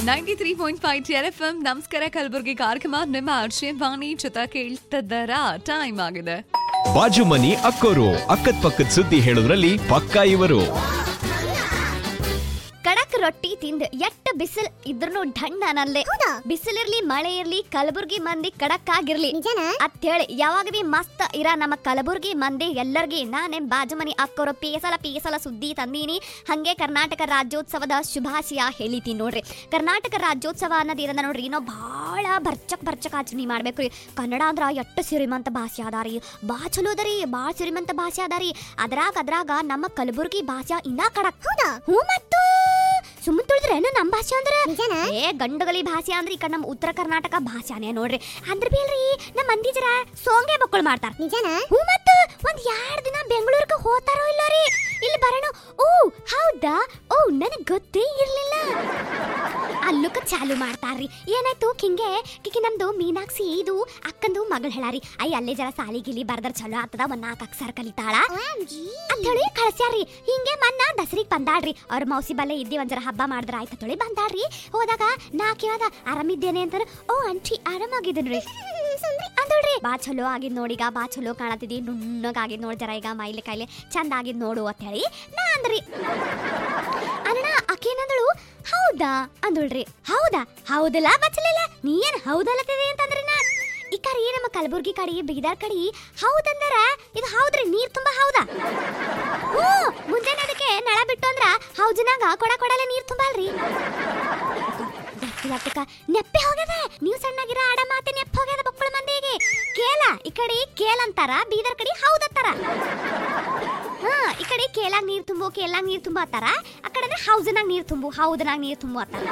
ninety three point five L F M ನಮಸ್ಕಾರ ಕಲಬುರಗಿ ಕಾರ್ಯಕ್ರಮ ನಿಮ್ಮ ಅರ್ಷೆ ವಾಣಿ ಜೊತೆ ಕೇಳ್ತಿದ್ದರ ಟೈಮ್ ಆಗಿದೆ ಬಾಜು ಮನಿ ಅಕ್ಕೋರು ಅಕ್ಕದ್ ಪಕ್ಕದ ಸುದ್ದಿ ಹೇಳೋದ್ರಲ್ಲಿ ಪಕ್ಕಾ ಇವರು ಕಡಕ್ ರೊಟ್ಟಿ ತಿಂದ್ ಎಟ್ಟ ಬಿಸಿಲ್ ಇದ್ರೂ ಢಣ್ಣ ಅನ್ನಲ್ಲೇ ಬಿಸಿಲಿರ್ಲಿ ಮಳೆ ಇರ್ಲಿ ಕಲಬುರ್ಗಿ ಮಂದಿ ಕಡಕ್ ಆಗಿರ್ಲಿ ಅತ್ತೇಳಿ ಯಾವಾಗ ಬಿ ಮಸ್ತ್ ಇರ ನಮ್ಮ ಕಲಬುರ್ಗಿ ಮಂದಿ ಎಲ್ಲರ್ಗಿ ನಾನೇ ಬಾಜು ಮನಿ ಅಕ್ಕೋರು ಪೀಸಲ ಪೀಸಲ ಸುದ್ದಿ ತಂದೀನಿ ಹಂಗೆ ಕರ್ನಾಟಕ ರಾಜ್ಯೋತ್ಸವದ ಶುಭಾಶಯ ಹೇಳಿತೀನಿ ನೋಡ್ರಿ ಕರ್ನಾಟಕ ರಾಜ್ಯೋತ್ಸವ ಅನ್ನೋದಿರಂದ ನೋಡ್ರಿ ನಾವು ಭಾಳ ಬರ್ಚಕ್ ಬರ್ಚಕ್ ಆಚರಣೆ ಮಾಡ್ಬೇಕು ರೀ ಕನ್ನಡ ಅಂದ್ರ ಎಟ್ಟು ಸಿರಿಮಂತ ಭಾಷೆ ಅದಾರಿ ಬಾ ಚಲೋ ಅದರಿ ಬಾ ಸಿರಿಮಂತ ಭಾಷೆ ಅದಾರಿ ಅದ್ರಾಗ ಅದ್ರಾಗ ನಮ್ಮ ಕಲಬುರ್ಗಿ ಭಾಷೆ ಇನ್ನ ಕಡಕ್ ಹೌದಾ ಹ್ಞೂ ಮತ್ತು ಸುಮ್ಮನೆ ತುಳಿದ್ರೇನು ನಮ್ಮ ಭಾಷೆ ಅಂದ್ರೆ ಏ ಗಂಡುಗಲಿ ಭಾಷೆ ಅಂದ್ರೆ ಈ ಕಡೆ ನಮ್ಮ ಉತ್ತರ ಕರ್ನಾಟಕ ಭಾಷಾನೇ ನೋಡ್ರಿ ಅಂದ್ರ ಬೇಲ್ರಿ ನಮ್ಮ ಮಂದಿ ಜರ ಸೋಂಗೆ ಮಕ್ಕಳು ಮಾಡ್ತಾರ ನಿಜನ ಹ್ಞೂ ಮತ್ತು ಒಂದ್ ಎರಡ್ ದಿನ ಬೆಂಗಳೂರಿಗೆ ಹೋತಾರೋ ಇಲ್ಲ ರೀ ಇಲ್ಲಿ ಬರೋಣ ಓ ಹೌದಾ ಓ ನನಗೆ ಗೊತ್ತೇ ಇರ್ಲಿಲ್ಲ ಅಲ್ಲುಕ ಚಾಲು ಮಾಡ್ತಾರ್ರಿ ಏನಾಯ್ತು ಕಿಂಗೆ ಕಿಕಿ ನಮ್ದು ಮೀನಾಕ್ಷಿ ಇದು ಅಕ್ಕಂದು ಮಗಳು ಹೇಳಾರಿ ಅಯ್ಯ ಅಲ್ಲೇ ಜರ ಸಾಲಿ ಗಿಲಿ ಬರ್ದರ್ ಚಲೋ ಆಗ್ತದ ಒಂದ್ ನಾಲ್ಕು ಅಕ್ಷರ ಕಲಿತಾಳ ಅಂತ ಹೇಳಿ ಕಳ್ಸ್ಯಾರ್ರಿ ಹಿಂಗೆ ಮನ್ನ ದಸರಿಗ್ ಬಂದಾಳ್ರಿ ಅವ್ರ ಮೌಸಿ ಬಲ್ಲೆ ಇದ್ದಿ ಒಂದ್ ಜರ ಹಬ್ಬ ಮಾಡಿದ್ರ ಆಯ್ತು ತೊಳಿ ಬಂದಾಳ್ರಿ ಹೋದಾಗ ನಾ ಕೇಳದ ಆರಾಮಿದ್ದೇನೆ ಅಂತಾರ ಓ ಅಂಟಿ ಆರಾಮಾಗಿದ್ದೀನ್ರಿ ಅಂದಳ್ರಿ ಬಾ ಚಲೋ ಆಗಿದ್ ನೋಡೀಗ ಬಾ ಚಲೋ ಕಾಣತಿದಿ ನುಣ್ಣಗಾಗಿದ್ ನೋಡ್ ಜರ ಈಗ ಮೈಲೆ ಕೈಲೆ ಚಂದ ಆಗಿದ್ ನೋಡು ಅಂತ ಹೇಳಿ ನಾ ಅಂದ್ರಿ ಅಣ್ಣ ಆಕೇನಂದಳು ಹೌದಾ ಅಂದಳ್ರಿ ಹೌದಾ ಹೌದಲ್ಲ ಬಚ್ಚಲಿಲ್ಲ ನೀ ಏನ್ ಹೌದಲ್ಲತಿದೆ ಅಂತಂದ್ರಿ ನಾ ಈ ಕಡೆ ನಮ್ಮ ಕಲಬುರ್ಗಿ ಕಡೆ ಬೀದರ್ ಕಡೆ ಹೌದಂದರ ಇದು ಹೌದ್ರಿ ನೀರ್ ತುಂಬಾ ಹೌದಾ ಹ್ಞೂ ಮುಂಜಾನೆ ಅದಕ್ಕೆ ನಳ ಬಿಟ್ಟು ಅಂದ್ರ ಹೌಜಿನಾಗ ಕೊಡ ಕೊಡಲೆ ನೀರ್ ತುಂಬಲ್ರಿ ಗೊತ್ತಿಲ್ಲತ್ತಕ್ಕ ನೆಪ್ಪೆ ಹೋಗ್ಯದ ನೀವು ಸಣ್ಣಗಿರ ಆಡ ಮಾತೆ ನೆಪ್ಪ ಹೋಗ್ಯದ ಮಕ್ಕಳ ಮಂದಿಗೆ ಕೇಲ ಈ ಕಡೆ ಕೇಲ್ ಅಂತಾರ ಬೀದರ್ ಕಡೆ ಹೌದತ್ತಾರ ಹಾ ಈ ಕಡೆ ಕೇಲಾಗ ನೀರ್ ತುಂಬು ಕೇಲಾಗ ನೀರ್ ತುಂಬು ಅತ್ತಾರ ಆ ಕಡೆ ಹೌಸ್ನಾಗ ನೀರ್ ತುಂಬು ಹೌದನಾಗ ನೀರ್ ತುಂಬು ಅತ್ತಾರ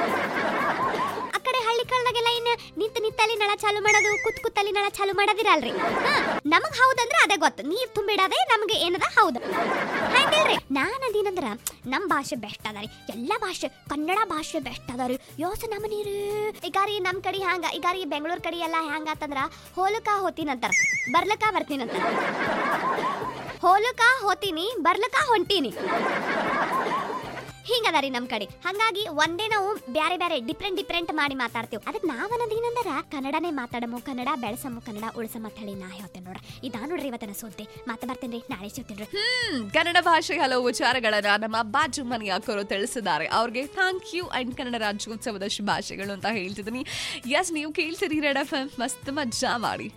ಆ ಕಡೆ ಹಳ್ಳಿ ಕಳ್ದಾಗೆಲ್ಲ ಇನ್ನ ನಿಂತ ನಿತ್ತಲ್ಲಿ ನಳ ಚಾಲು ಮಾಡೋದು ಕುತ್ ಕುತ್ತಲ್ಲಿ ನಳ ಚಾಲು ಮಾಡೋದಿರಲ್ರಿ ಹಾ ನಮಗ್ ಹೌದಂದ್ರ ಅದೇ ಗೊತ್ತು ನೀರ್ ತುಂಬಿಡದೆ ನಮ್ಗೆ ಏನದ ಹೌದು ಹಂಗಿಲ್ರಿ ನಾನ್ ಅದೇನಂದ್ರ ನಮ್ ಭಾಷೆ ಬೆಸ್ಟ್ ಅದಾರಿ ಎಲ್ಲಾ ಭಾಷೆ ಕನ್ನಡ ಭಾಷೆ ಬೆಸ್ಟ್ ಅದಾರಿ ಯೋಸ ನಮ್ಮ ನೀರು ಈಗಾರಿ ನಮ್ ಕಡೆ ಹ್ಯಾಂಗ ಈಗಾರಿ ಬೆಂಗಳೂರು ಕಡೆ ಎಲ್ಲ ಹ್ಯಾಂಗ ಆತಂದ್ರ ಹೋಲಕ ಹೋತೀನಂತಾರ ಬರ್ಲಕ ಬರ್ತೀನಂತಾರ ಹೋಲಕ ಹೋತೀನಿ ಬರ್ಲಕ ಹೊಂಟೀನಿ ಹಿಂಗದ ರೀ ನಮ್ ಕಡೆ ಹಂಗಾಗಿ ಒಂದೇ ನಾವು ಬ್ಯಾರೆ ಬ್ಯಾರೆ ಡಿಫ್ರೆಂಟ್ ಡಿಫ್ರೆಂಟ್ ಮಾಡಿ ಮಾತಾಡ್ತೀವಿ ಅದಕ್ಕೆ ನಾವ್ ಅನ್ನೋದೇನಂದ್ರ ಕನ್ನಡನೇ ಮಾತಾಡಮು ಕನ್ನಡ ಬೆಳೆಸಮು ಕನ್ನಡ ಉಳಿಸಮ ಅಂತ ಹೇಳಿ ನಾ ಹೇಳ್ತೇನೆ ನೋಡ್ರಿ ಇದಾ ನೋಡ್ರಿ ಇವತ್ತಿನ ಸುದ್ದಿ ಮಾತಾ ಬರ್ತೇನ್ರಿ ನಾಳೆ ಸಿಗ್ತೇನ್ರಿ ಹ್ಮ್ ಕನ್ನಡ ಭಾಷೆ ಹಲವು ವಿಚಾರಗಳನ್ನ ನಮ್ಮ ಬಾಜು ಮನಿ ಅಕ್ಕರು ತಿಳಿಸಿದ್ದಾರೆ ಅವ್ರಿಗೆ ಥ್ಯಾಂಕ್ ಯು ಅಂಡ್ ಕನ್ನಡ ರಾಜ್ಯೋತ್ಸವದ ಶುಭಾಶಯಗಳು ಅಂತ ಹೇಳ್ತಿದ್ದೀನಿ ಎಸ್ ನೀವು ಕೇಳ್ತೀರಿ ರೆಡ್ ಎಫ್ ಎಂ ಮಸ್ತ್ ಮಜಾ ಮಾಡಿ